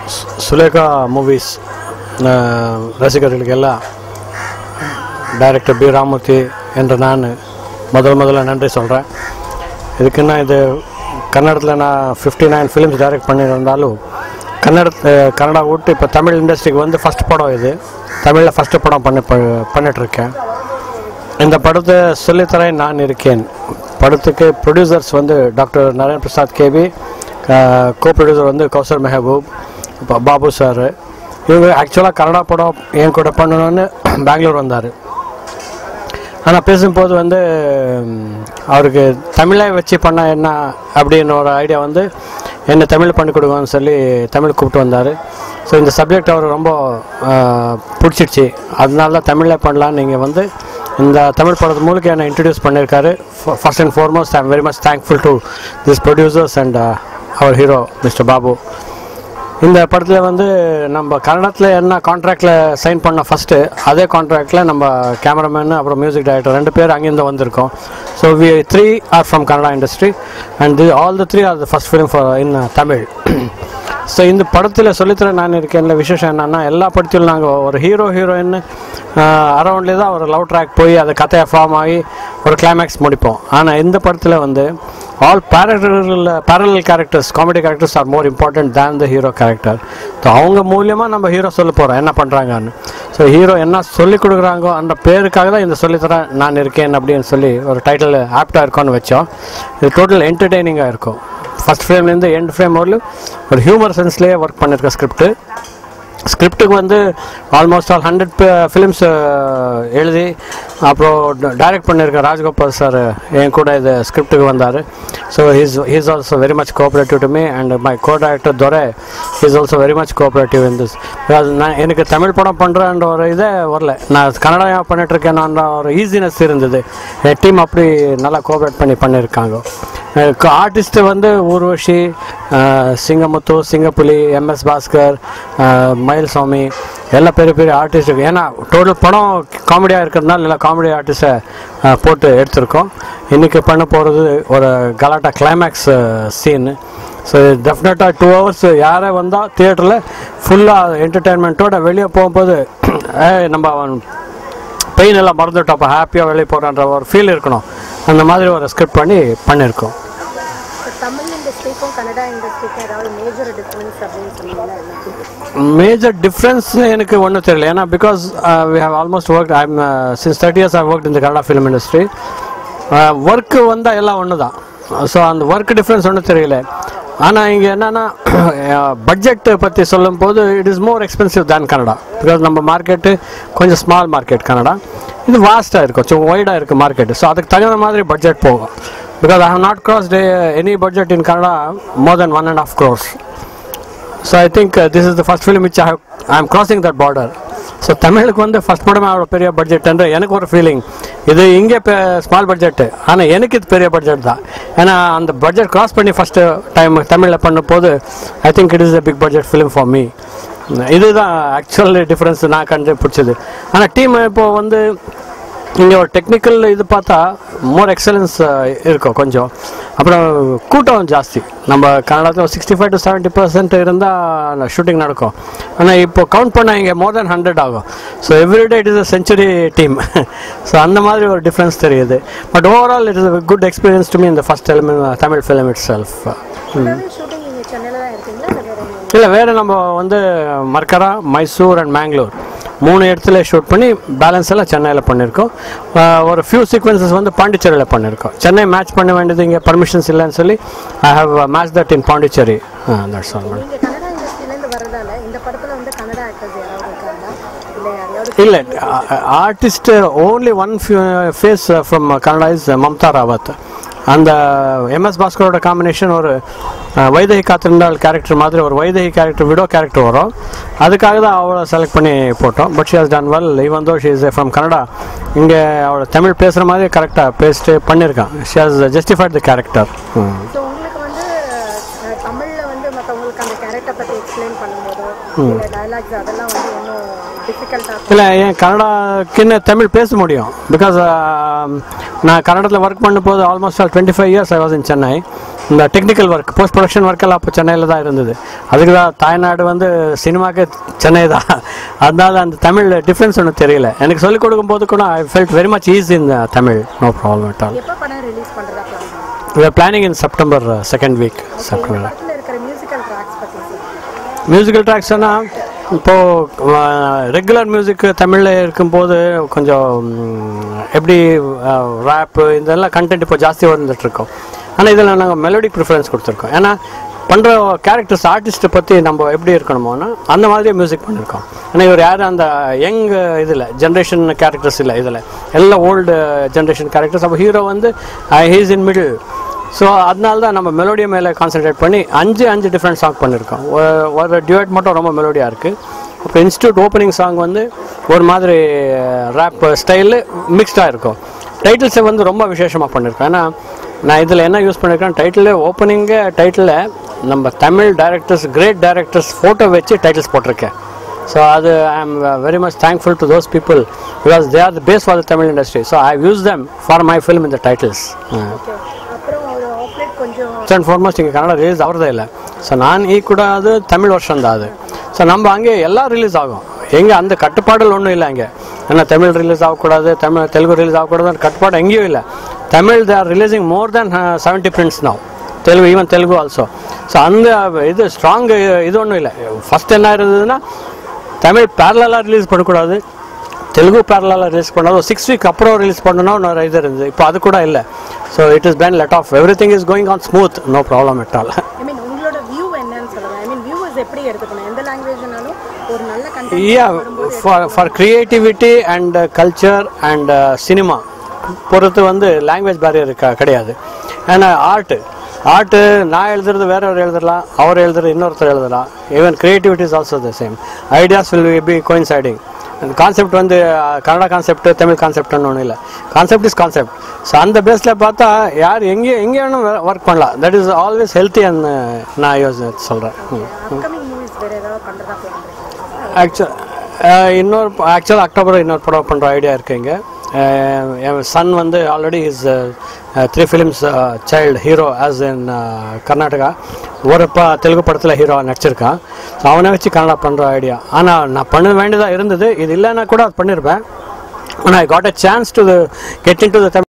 சு- சுலேகா மூவிஸ் ரசிகர்களுக்கு எல்லாம் டைரக்டர் பி ராமூர்த்தி என்ற நான் முதல் முதல்ல நன்றி சொல்கிறேன் இதுக்குன்னா இது கன்னடத்தில் நான் ஃபிஃப்டி நைன் ஃபிலிம்ஸ் டைரக்ட் பண்ணியிருந்தாலும் கன்னட அஹ், கன்னடா விட்டு இப்போ தமிழ் இண்டஸ்ட்ரிக்கு வந்து ஃபஸ்ட் படம் இது தமிழில் ஃபஸ்ட்டு படம் பண்ணி ப- பண்ணிட்டுருக்கேன் இந்த படத்தை சொல்லித்தரேன் நான் இருக்கேன் படத்துக்கு ப்ரொடியூசர்ஸ் வந்து doctor Naren Prasad KP co producer வந்து கௌசர் மெஹபூப் இப்போ பாபு சார் இவங்க ஆக்சுவலாக கன்னடா படம் என் கூட பண்ணணும்னு பெங்களூர் வந்தார் ஆனால் பேசும்போது வந்து ம், அவருக்கு தமிழை வச்சு பண்ணால் என்ன அப்படின்னு ஒரு ஐடியா வந்து என்ன தமிழ் பண்ணி கொடுங்கன்னு சொல்லி தமிழ் கூப்பிட்டு வந்தார் ஸோ இந்த சப்ஜெக்ட் அவர் ரொம்ப ஆ, பிடிச்சிடுச்சு அதனால தான் தமிழில் பண்ணலான்னு நீங்கள் வந்து இந்த தமிழ் படத்து மூலிக்க என்னை இன்ட்ரடியூஸ் பண்ணியிருக்காரு first and foremost I am very much thankful to this producers and அவர் ஹீரோ மிஸ்டர் பாபு இந்த படத்தில் வந்து நம்ம கன்னடத்தில் என்ன கான்ட்ராக்டில் சைன் பண்ண ஃபஸ்ட்டு அதே கான்ட்ராக்டில் நம்ம கேமராமேன் அப்புறம் மியூசிக் டைரக்டர் ரெண்டு பேர் அங்கேருந்து வந்திருக்கோம் so we three are from Kannada industry and all the three are the first film for in Tamil so இந்த படத்தில் சொல்லித்தர நான் இருக்கேன்ல விசேஷம் என்னன்னா எல்லா படத்திலும் நாங்கள் ஒரு ஹீரோ ஹீரோயின் அரௌண்ட்லேயே தான் ஒரு லவ் ட்ராக் போய் அது கதையாக ஃபார்ம் ஆகி ஒரு கிளைமேக்ஸ் முடிப்போம் ஆனால் இந்த படத்தில் வந்து all parallel parallel characters comedy characters are more important than the hero character so அவங்க மூலியமாக நம்ம ஹீரோ சொல்ல போகிறோம் என்ன பண்ணுறாங்கன்னு ஸோ ஹீரோ என்ன சொல்லி கொடுக்குறாங்கோ அந்த பேருக்காக தான் இந்த சொல்லித்தரேன் நான் இருக்கேன் அப்படின்னு சொல்லி ஒரு டைட்டில் ஆப்டாக இருக்கும்னு வச்சோம் இது டோட்டல் என்டர்டெய்னிங்காக இருக்கும் ஃபஸ்ட் ஃப்ரேம்லேருந்து எண்ட் ஃப்ரேம் வரலும் ஒரு ஹியூமர் சென்ஸ்லேயே ஒர்க் பண்ணியிருக்க ஸ்கிரிப்ட்டு ஸ்கிரிப்டுக்கு வந்து ஆல்மோஸ்ட் ஆல் ஹண்ட்ரட் ஃபிலிம்ஸ் எழுதி அப்புறம் டைரக்ட் பண்ணியிருக்க ராஜ்கோபால் சார் என் கூட இது ஸ்கிரிப்டுக்கு வந்தார் so he's he's also very much cooperative to me and my co director Durai he's also very much cooperative in this நான் எனக்கு தமிழ் படம் பண்ணுறேன்ற ஒரு இதே வரல நான் கன்னடா பண்ணிட்டுருக்கேன்ற ஒரு ஈஸினஸ் இருந்தது என் டீம் அப்படி நல்லா கோஆப்ரேட் பண்ணி பண்ணியிருக்காங்க ஆர்டிஸ்ட் வந்து ஊர்வஷி அஹ், சிங்கமுத்து சிங்கப்புலி எம்எஸ் பாஸ்கர் அஹ், மயில்சாமி எல்லா பெரிய பெரிய ஆர்டிஸ்ட் இருக்கு ஏன்னா டோட்டல் படம் காமெடியாக இருக்கிறதுனால எல்லா காமெடி ஆர்டிஸ்ட்டை போட்டு எடுத்திருக்கோம் இன்றைக்கி பண்ண போகிறது ஒரு கலாட்டா கிளைமேக்ஸ் சீனு ஸோ டெஃபினட்டாக டூ ஹவர்ஸ் யாரே வந்தால் தியேட்டரில் ஃபுல்லாக என்டர்டெயின்மெண்ட்டோட வெளியே போகும்போது ஏய், நம்ம அவன் பெயின் எல்லாம் மறந்துட்டோம் அப்போ ஹாப்பியாக வெளியே போகிறான்ற ஒரு ஃபீல் இருக்கணும் அந்த மாதிரி ஒரு ஸ்கிரிப்ட் பண்ணி பண்ணியிருக்கோம் இப்போ தமிழ் இண்டஸ்ட்ரிக்கும் கன்னடா இண்டஸ்ட்ரிக்கும் ஏதாவது மேஜர் டிஃப்ரென்ஸ் அப்படின்னு சொன்னீங்கன்னா என்ன? மேஜர் டிஃப்ரென்ஸ் எனக்கு ஒன்றும் தெரியல ஏன்னா because we have almost work I am since thirty years I work இந்த கன்னடா ஃபிலிம் இண்டஸ்ட்ரி ஒர்க்கு வந்தால் எல்லாம் ஒன்று தான் ஸோ அந்த ஒர்க் டிஃப்ரென்ஸ் ஒன்றும் தெரியல ஆனால் இங்கே என்னென்னா பட்ஜெட் பற்றி சொல்லும்போது it is more expensive than Kannada because நம்ம மார்க்கெட்டு கொஞ்சம் ஸ்மால் மார்க்கெட் கனடா இது வாஸ்ட்டாக இருக்கும் கொஞ்சம் ஒய்டாக இருக்குது மார்க்கெட் ஸோ அதுக்கு தகுந்த மாதிரி பட்ஜெட் போகும் because I have not cross any budget in Kannada more than one and half crores so I think this is the first film which I I am crossing that border so தமிழுக்கு வந்து first படமே அவ்வளோ பெரிய பட்ஜெட்ன்ற எனக்கு ஒரு feeling இது இங்கே small budget ஆனால் எனக்கு இது பெரிய பட்ஜெட் தான் ஏன்னா அந்த பட்ஜெட் கிராஸ் பண்ணி ஃபஸ்ட்டு டைம் தமிழில் பண்ணும்போது I think it is a big budget film for me இதுதான் ஆக்சுவல் டிஃப்ரென்ஸ் நான் கண்டு பிடிச்சது ஆனால் டீம் இப்போ வந்து இங்கே ஒரு டெக்னிக்கல் இது பார்த்தா மோர் எக்ஸலன்ஸ் இருக்கும் கொஞ்சம் அப்புறம் கூட்டம் ஜாஸ்தி நம்ம கன்னடத்தில் sixty five to seventy percent இருந்தால் ஷூட்டிங் நடக்கும் ஆனால் இப்போ கவுண்ட் பண்ணால் இங்கே மோர் தென் ஹண்ட்ரட் ஆகும் so everyday it is a century team so அந்த மாதிரி ஒரு டிஃப்ரென்ஸ் தெரியுது but overall it is good experience to me இந்த first element Tamil film itself ஃபுல்லாகவே ஷூட்டிங் இங்கே சென்னையில் தான் இருக்கீங்களா இல்லை வேற எங்கேயும் இல்லை வேறு நம்ம வந்து மர்கரா மைசூர் அண்ட் மேங்களூர் மூணு இடத்துல ஷூட் பண்ணி பேலன்ஸ் எல்லாம் சென்னையில் பண்ணியிருக்கோம் ஆஹ் ஒரு ஃபியூ சீக்வன்சஸ் வந்து பாண்டிச்சேரியில் பண்ணியிருக்கோம் சென்னை மேட்ச் பண்ண வேண்டியது இங்கே பர்மிஷன்ஸ் இல்லைன்னு சொல்லி I have match that in Pondicherry that's all madam நீங்கள் கன்னடா இண்டஸ்ட்ரியிலேருந்து வரதால இந்த படத்தில் வந்து கன்னடா ஆக்டர்ஸ் யாராவது இருக்காங்களா இல்லை யாரையாவது இல்லை artist only one face from Kannada is Mamta Rawat அந்த எம்எஸ் பாஸ்கரோட காம்பினேஷன் ஒரு அஹ், வைதேகி காத்திருந்தால் கேரக்டர் மாதிரி ஒரு வைதேகி கேரக்டர் விடோ கேரக்டர் வரும் அதுக்காக தான் அவளை செலக்ட் பண்ணி போட்டோம் but she has done well even though she is from Kannada இங்கே அவளை தமிழ் பேசுகிற மாதிரி கரெக்டாக பேசிட்டு பண்ணியிருக்கான் she has justified the character so உங்களுக்கு வந்து அஹ், தமிழ்ல வந்து மற்றவங்களுக்கு அந்த கேரக்டர் பற்றி எக்ஸ்பிளைன் பண்ணும்போது இல்லை டயலாக்ஸ் அதெல்லாம் வந்து ஒன்றும் டிஃபிகல்ட்டாக இல்லை ஏன் கன்னடாக்குன்னு தமிழ் பேச முடியும் பிகாஸ் நான் கன்னடத்தில் ஒர்க் பண்ணும்போது almost twenty five years I was in Chennai இந்த டெக்னிக்கல் ஒர்க் போஸ்ட் ப்ரொடக்ஷன் ஒர்க்கெல்லாம் அப்போ சென்னையில் தான் இருந்தது அதுக்கு தான் தாய்நாடு வந்து சினிமாக்கு சென்னை தான் அதனால அந்த தமிழ் டிஃப்ரென்ஸ் ஒன்றும் தெரியல எனக்கு சொல்லிக் கொடுக்கும்போது கூட I felt very much easy in Tamil no problem at all எப்போ படம் ரிலீஸ் பண்ணுறதா plan we are planning in September, uh, second week, September. படத்தில் இருக்கிற மியூசிக்கல் ட்ராக்ஸ் பற்றி சார் மியூசிக்கல் ட்ராக்ஸ்னா இப்போது ரெகுலர் மியூசிக் தமிழில் இருக்கும்போது கொஞ்சம் ம், எப்படி ரேப்பு இதெல்லாம் கண்டென்ட் இப்போ ஜாஸ்தி வந்துட்டுருக்கோம் ஆனால் இதில் நாங்கள் மெலோடிக் ப்ரிஃபரன்ஸ் கொடுத்துருக்கோம் ஏன்னா பண்ணுற கேரக்டர்ஸ் ஆர்டிஸ்ட்டை பற்றி நம்ம எப்படி இருக்கணுமோனா அந்த மாதிரியே மியூசிக் பண்ணியிருக்கோம் ஏன்னா இவர் யாரும் அந்த யங் இதில் ஜென்ரேஷன் கேரக்டர்ஸ் இல்லை இதில் எல்லாம் ஓல்டு ஜென்ரேஷன் கேரக்டர்ஸ் அப்போ ஹீரோ வந்து ஹீஸ் இன் மிடில் ஸோ அதனால தான் நம்ம மெலோடியை மேலே கான்சென்ட்ரேட் பண்ணி அஞ்சு அஞ்சு டிஃப்ரெண்ட் சாங் பண்ணியிருக்கோம் ஒரு- ஒரு டியூட் மட்டும் ரொம்ப மெலோடியாக இருக்குது அப்புறம் இன்ஸ்டியூட் ஓப்பனிங் சாங் வந்து ஒரு மாதிரி ரேப் ஸ்டைலு மிக்ஸ்டாக இருக்கும் டைட்டில்ஸை வந்து ரொம்ப விசேஷமாக பண்ணியிருக்கோம் ஏன்னா நான் இதில் என்ன யூஸ் பண்ணியிருக்கேன் டைட்டில் ஓப்பனிங்கே டைட்டிலில் நம்ம Tamil directors great directors photo வச்சு டைட்டில்ஸ் போட்டிருக்கேன் ஸோ அது I am very much thankful to those people because they are the base for the Tamil industry so I use them for my film இந்த titles okay அப்புறம் ஒரு appellate கொஞ்சம் first and foremost ಈಗ Kannada release ಅವ್ರದ್ದೇ ಇಲ್ಲ so ನಾನು ಈ ಕೂಡ ಅದು ತಮಿಳ್ ವರ್ಷ ಅದು ಸೊ நம்ம அங்கே எல்லாம் ரிலீஸ் ஆகும் எங்கே அந்த கட்டுப்பாடுகள் ஒன்றும் இல்லை அங்கே ஏன்னா தமிழ் ரிலீஸ் ஆகக்கூடாது தமிழ் தெலுங்கு ரிலீஸ் ஆகக்கூடாது கட்டுப்பாடு எங்கேயும் இல்லை Tamil they are releasing more than seventy prints now Telugu even Telugu also so அந்த இது ஸ்ட்ராங் இது ஒன்றும் இல்லை ஃபஸ்ட் என்ன இருந்ததுன்னா தமிழ் பேரலாக ரிலீஸ் பண்ணக்கூடாது தெலுங்கு பேரலாக ரிலீஸ் பண்ணாலும் சிக்ஸ் வீக் அப்புறம் ரிலீஸ் பண்ணணும் ஒரு இது இருந்தது இப்போ அது கூட இல்லை so it is ban let off every thing is going on smooth no problem at all I mean உங்களோட வியூ என்னன்னு சொல்லுங்க ஐ மீன் வியூவர்ஸ் எப்படி எடுத்துக்கணும் எந்த லாங்குவேஜ்னாலும் ஒரு நல்ல content yeah for for creativity and uh, culture and uh, cinema பொறுத்து வந்து லாங்குவேஜ் பேரியர் கிடையாது ஏன்னா ஆர்ட்டு ஆர்ட்டு நான் எழுதுறது வேற ஒரு எழுதலாம் அவர் எழுதுறது இன்னொருத்தர் எழுதலாம் even creativity is also the same ideas will be coinciding அந்த கான்செப்ட் வந்து அஹ், கன்னடா கான்செப்ட் தமிழ் கான்செப்ட்னு ஒன்றும் இல்லை கான்செப்ட் இஸ் கான்செப்ட் ஸோ அந்த பேஸில் பார்த்தா யார் எங்கே எங்கே வேணும் ஒர்க் பண்ணலாம் that is always healthy and நான் யோசனை சொல்கிறேன் அப்கமிங் மூவிஸ் வேற ஏதாவது பண்றதா பிளான் இருக்கீங்க ஆக்சுவல் இன்னொரு ஆக்சுவல் அக்டோபர் இன்னொரு படம் பண்ணுற ஐடியா இருக்குங்க அஹ் என் சன் வந்து already is three films child hero as in Karnataka ஒரு ப தெலுங்கு படத்தில் ஹீரோ நடிச்சிருக்கான் ஸோ அவனை வச்சு கன்னடா பண்ணுற ஐடியா ஆனால் நான் பண்ண வேண்டியதாக இருந்தது இது இல்லைன்னா கூட அது பண்ணியிருப்பேன் ஆனால் I got a chance to get in to the